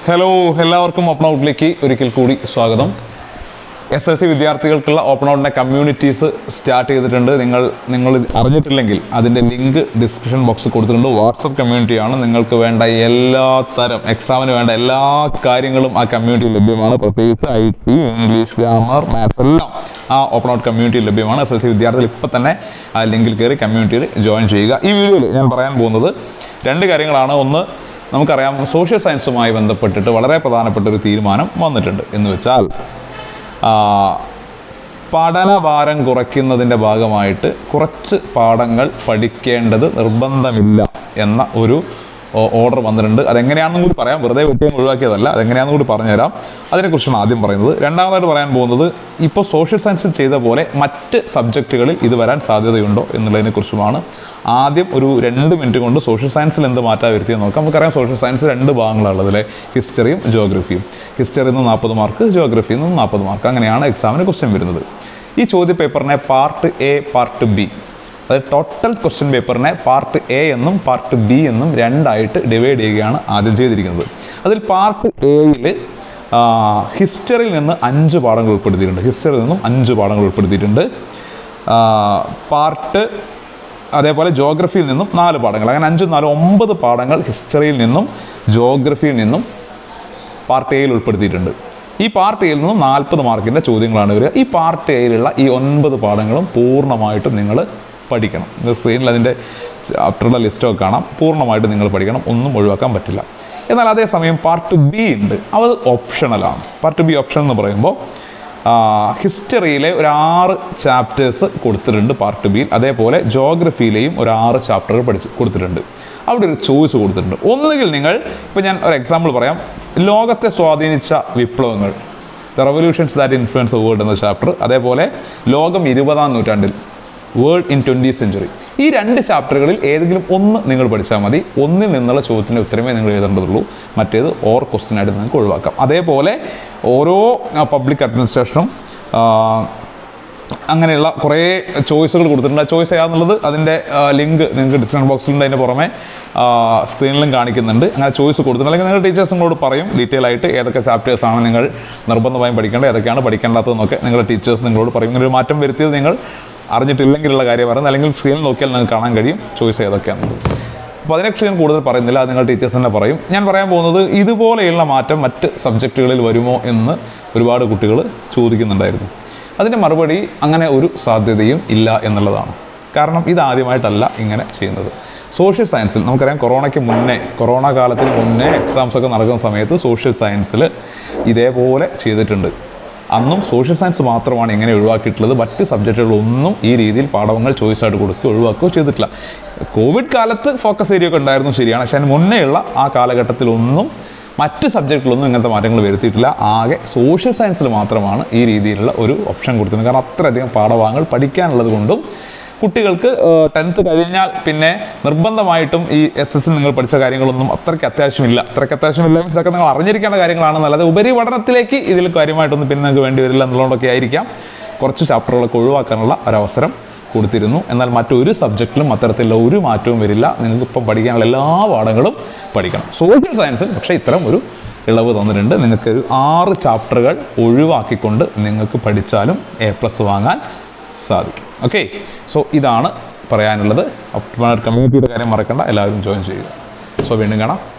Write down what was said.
hello എല്ലാവർക്കും open ഔട്ടിലേക്ക് ഒരിക്കൽ കൂടി സ്വാഗതം എസ് എൽ സി വിദ്യാർത്ഥികൾക്കുള്ള ഓപ്പൺ ഔട്ടിൻ്റെ കമ്മ്യൂണിറ്റീസ് സ്റ്റാർട്ട് ചെയ്തിട്ടുണ്ട് നിങ്ങൾ നിങ്ങൾ അറിഞ്ഞിട്ടില്ലെങ്കിൽ അതിൻ്റെ ലിങ്ക് ഡിസ്ക്രിപ്ഷൻ ബോക്സിൽ കൊടുത്തിട്ടുണ്ട് വാട്സപ്പ് കമ്മ്യൂണിറ്റിയാണ് നിങ്ങൾക്ക് വേണ്ട എല്ലാ തരം എക്സാമിന് വേണ്ട എല്ലാ കാര്യങ്ങളും ആ കമ്മ്യൂണിറ്റി ലഭ്യമാണ് പ്രത്യേകിച്ച് I T English grammar maths എല്ലാം ആ ഓപ്പൺ ഔട്ട് കമ്മ്യൂണിറ്റി ലഭ്യമാണ് എസ് എൽ സി വിദ്യാർത്ഥികൾ ഇപ്പം തന്നെ ആ ലിങ്കിൽ കയറി കമ്മ്യൂണിറ്റിയിൽ ജോയിൻ ചെയ്യുക ഈ വീഡിയോയിൽ ഞാൻ പറയാൻ പോകുന്നത് രണ്ട് കാര്യങ്ങളാണ് ഒന്ന് നമുക്കറിയാം സോഷ്യൽ സയൻസുമായി ബന്ധപ്പെട്ടിട്ട് വളരെ പ്രധാനപ്പെട്ട ഒരു തീരുമാനം വന്നിട്ടുണ്ട് എന്ന് വെച്ചാൽ ആ, പഠനഭാരം കുറയ്ക്കുന്നതിൻ്റെ ഭാഗമായിട്ട് കുറച്ച് പാഠങ്ങൾ പഠിക്കേണ്ടത് നിർബന്ധമില്ല എന്ന ഒരു ഓർഡർ വന്നിട്ടുണ്ട് അതെങ്ങനെയാണെന്നും കൂടി പറയാം വെറുതെ വെട്ടിയും ഒഴിവാക്കിയതല്ല അതെങ്ങനെയാണെന്നും കൂടി പറഞ്ഞുതരാം അതിനെക്കുറിച്ചാണ് ആദ്യം പറയുന്നത് രണ്ടാമതായിട്ട് പറയാൻ പോകുന്നത് ഇപ്പോൾ സോഷ്യൽ സയൻസിൽ ചെയ്ത പോലെ മറ്റ് സബ്ജക്റ്റുകളിൽ ഇത് വരാൻ സാധ്യതയുണ്ടോ എന്നുള്ളതിനെക്കുറിച്ചുമാണ് ആദ്യം ഒരു രണ്ട് മിനിറ്റ് കൊണ്ട് സോഷ്യൽ സയൻസിൽ എന്ത് മാറ്റാൻ വരുത്തിയെന്ന് നോക്കാം നമുക്കറിയാം സോഷ്യൽ സയൻസ് രണ്ട് ഭാഗങ്ങളുള്ളത് അല്ലേ ഹിസ്റ്ററിയും ജോഗ്രഫിയും ഹിസ്റ്ററിയിൽ നിന്ന് നാൽപ്പത് മാർക്ക് ജോഗ്രഫിയിൽ നിന്ന് നാൽപ്പത് മാർക്ക് അങ്ങനെയാണ് എക്സാമിന് ക്വസ്റ്റ്യൻ വരുന്നത് ഈ ചോദ്യ പേപ്പറിനെ പാർട്ട് എ പാർട്ട് ബി അതായത് ടോട്ടൽ ക്വസ്റ്റ്യൻ പേപ്പറിനെ പാർട്ട് എ എന്നും പാർട്ട് ബി എന്നും രണ്ടായിട്ട് ഡിവൈഡ് ചെയ്യുകയാണ് ആദ്യം ചെയ്തിരിക്കുന്നത് അതിൽ പാർട്ട് എയിൽ ഹിസ്റ്ററിയിൽ നിന്ന് അഞ്ച് പാഠങ്ങൾ ഉൾപ്പെടുത്തിയിട്ടുണ്ട് ഹിസ്റ്ററിയിൽ നിന്നും അഞ്ച് പാഠങ്ങൾ ഉൾപ്പെടുത്തിയിട്ടുണ്ട് പാർട്ട് അതേപോലെ ജോഗ്രഫിയിൽ നിന്നും നാല് പാഠങ്ങൾ അങ്ങനെ അഞ്ചും നാലും ഒമ്പത് പാഠങ്ങൾ ഹിസ്റ്ററിയിൽ നിന്നും ജോഗ്രഫിയിൽ നിന്നും പാർട്ട് എയിൽ ഉൾപ്പെടുത്തിയിട്ടുണ്ട് ഈ പാർട്ട് എയിൽ നിന്നും നാൽപ്പത് മാർക്കിൻ്റെ ചോദ്യങ്ങളാണ് വരിക ഈ പാർട്ട് എയിലുള്ള ഈ ഒൻപത് പാഠങ്ങളും പൂർണ്ണമായിട്ടും നിങ്ങൾ പഠിക്കണം നിങ്ങൾ സ്ക്രീനിൽ അതിൻ്റെ ചാപ്റ്ററുടെ ലിസ്റ്റൊക്കെ കാണാം പൂർണ്ണമായിട്ട് നിങ്ങൾ പഠിക്കണം ഒന്നും ഒഴിവാക്കാൻ പറ്റില്ല എന്നാൽ അതേസമയം പാർട്ട് ബി ഉണ്ട് അത് ഓപ്ഷണലാണ് പാർട്ട് ബി ഓപ്ഷൻ എന്ന് പറയുമ്പോൾ ഹിസ്റ്ററിയിലെ ഒരു ആറ് ചാപ്റ്റേഴ്സ് കൊടുത്തിട്ടുണ്ട് പാർട്ട് ബിയിൽ അതേപോലെ ജോഗ്രഫിയിലെയും ഒരു ആറ് ചാപ്റ്ററുകൾ പഠിച്ച് കൊടുത്തിട്ടുണ്ട് അവിടെ ഒരു ചോയ്സ് കൊടുത്തിട്ടുണ്ട് ഒന്നുകിൽ നിങ്ങൾ ഇപ്പോൾ ഞാൻ ഒരു എക്സാമ്പിൾ പറയാം ലോകത്തെ സ്വാധീനിച്ച വിപ്ലവങ്ങൾ the revolutions that influence world എന്ന ചാപ്റ്റർ അതേപോലെ ലോകം ഇരുപതാം നൂറ്റാണ്ടിൽ വേൾഡ് ഇൻ ട്വൻറ്റി സെഞ്ചുറി ഈ രണ്ട് ചാപ്റ്ററുകളിൽ ഏതെങ്കിലും ഒന്ന് നിങ്ങൾ പഠിച്ചാൽ മതി ഒന്നിൽ നിന്നുള്ള ചോദ്യത്തിൻ്റെ ഉത്തരമേ നിങ്ങൾ എഴുതേണ്ടതുള്ളൂ മറ്റേത് ഓർ ക്വസ്റ്റ്യൻ ആയിട്ട് നിങ്ങൾക്ക് ഒഴിവാക്കാം അതേപോലെ ഓരോ പബ്ലിക് അഡ്മിനിസ്ട്രേഷനും അങ്ങനെയുള്ള കുറേ ചോയ്സുകൾ കൊടുത്തിട്ടുണ്ട് ആ ചോയ്സ് ഏതാണെന്നുള്ളത് അതിൻ്റെ ലിങ്ക് നിങ്ങൾക്ക് ഡിസ്ക്രിപ്ഷൻ ബോക്സിലുണ്ട് അതിൻ്റെ പുറമെ സ്ക്രീനിലും കാണിക്കുന്നുണ്ട് അങ്ങനെ ചോയ്സ് കൊടുത്തിട്ടുണ്ട് അല്ലെങ്കിൽ നിങ്ങളുടെ ടീച്ചേഴ്സ് നിങ്ങളോട് പറയും ഡീറ്റെയിൽ ആയിട്ട് ഏതൊക്കെ ചാപ്റ്റേഴ്സ് ആണ് നിങ്ങൾ നിർബന്ധമായും പഠിക്കേണ്ടത് ഏതൊക്കെയാണ് പഠിക്കേണ്ടാത്തതെന്നൊക്കെ നിങ്ങളുടെ ടീച്ചേഴ്സ് നിങ്ങളോട് പറയും ഇങ്ങനെ ഒരു മാറ്റം വരുത്തിയത് നിങ്ങൾ അറിഞ്ഞിട്ടില്ലെങ്കിലുള്ള കാര്യം പറയുന്നത് അല്ലെങ്കിൽ സ്ക്രീനിൽ നോക്കിയാൽ നിങ്ങൾക്ക് കാണാൻ കഴിയും ചോയ്സ് ഏതൊക്കെയാണെന്നുള്ളത് അപ്പോൾ അതിനെക്കുറിച്ച് ഞാൻ കൂടുതൽ പറയുന്നില്ല അത് നിങ്ങൾ ടീച്ചേഴ്സ് തന്നെ പറയും ഞാൻ പറയാൻ പോകുന്നത് ഇതുപോലെയുള്ള മാറ്റം മറ്റ് സബ്ജക്റ്റുകളിൽ വരുമോ എന്ന് ഒരുപാട് കുട്ടികൾ ചോദിക്കുന്നുണ്ടായിരുന്നു അതിൻ്റെ മറുപടി അങ്ങനെ ഒരു സാധ്യതയും ഇല്ല എന്നുള്ളതാണ് കാരണം ഇതാദ്യമായിട്ടല്ല ഇങ്ങനെ ചെയ്യുന്നത് സോഷ്യൽ സയൻസിൽ നമുക്കറിയാം കൊറോണയ്ക്ക് മുന്നേ കൊറോണ കാലത്തിന് മുന്നേ എക്സാംസ് ഒക്കെ നടക്കുന്ന സമയത്ത് സോഷ്യൽ സയൻസിൽ ഇതേപോലെ ചെയ്തിട്ടുണ്ട് അന്നും സോഷ്യൽ സയൻസ് മാത്രമാണ് ഇങ്ങനെ ഒഴിവാക്കിയിട്ടുള്ളത് മറ്റ് സബ്ജക്റ്റുകളൊന്നും ഈ രീതിയിൽ പാഠങ്ങൾ ചോയ്സ് ആയിട്ട് കൊടുക്കുകയോ ഒഴിവാക്കുകയോ ചെയ്തിട്ടില്ല കോവിഡ് കാലത്ത് ഫോക്കസ് ഏരിയ ഒക്കെ ഉണ്ടായിരുന്നു ശരിയാണ് പക്ഷേ അതിന് മുന്നേയുള്ള ആ കാലഘട്ടത്തിലൊന്നും മറ്റ് സബ്ജക്റ്റിലൊന്നും ഇങ്ങനത്തെ മാറ്റങ്ങൾ വരുത്തിയിട്ടില്ല ആകെ സോഷ്യൽ സയൻസിൽ മാത്രമാണ് ഈ രീതിയിലുള്ള ഒരു ഓപ്ഷൻ കൊടുത്തിരുന്നത് കാരണം അത്രയധികം പാഠഭാഗങ്ങൾ പഠിക്കാനുള്ളത് കൊണ്ടും കുട്ടികൾക്ക് ടെൻത്ത് കഴിഞ്ഞാൽ പിന്നെ നിർബന്ധമായിട്ടും ഈ എസ് എസ് നിങ്ങൾ പഠിച്ച കാര്യങ്ങളൊന്നും അത്രയ്ക്ക് അത്യാവശ്യമില്ല അത്രയ്ക്ക് അത്യാവശ്യമില്ല മീൻസ് ഒക്കെ നിങ്ങൾ അറിഞ്ഞിരിക്കേണ്ട കാര്യങ്ങളാണെന്നല്ലാതെ ഉപരിപഠനത്തിലേക്ക് ഇതിൽ കാര്യമായിട്ടൊന്നും പിന്നെ നിങ്ങൾക്ക് വേണ്ടി വരില്ല എന്നുള്ളതൊക്കെ ആയിരിക്കാം കുറച്ച് ചാപ്റ്ററുകളൊക്കെ ഒഴിവാക്കാനുള്ള ഒരവസരം കൊടുത്തിരുന്നു എന്നാൽ മറ്റൊരു സബ്ജക്റ്റിലും അത്തരത്തിലുള്ള ഒരു മാറ്റവും വരില്ല നിങ്ങൾക്ക് ഇപ്പം പഠിക്കാനുള്ള എല്ലാ പാഠങ്ങളും പഠിക്കണം സോഷ്യൽ സയൻസിൽ പക്ഷേ ഇത്തരം ഒരു ഇളവ് തന്നിട്ടുണ്ട് നിങ്ങൾക്ക് ഒരു ആറ് ചാപ്റ്ററുകൾ ഒഴിവാക്കിക്കൊണ്ട് നിങ്ങൾക്ക് പഠിച്ചാലും എ പ്ലസ് വാങ്ങാൻ സാധിക്കും ഓക്കെ സോ ഇതാണ് പറയാനുള്ളത് കമ്മ്യൂണിറ്റിയുടെ കാര്യം മറക്കണ്ട എല്ലാവരും ജോയിൻ ചെയ്യുക സോ വീണ്ടും കാണാം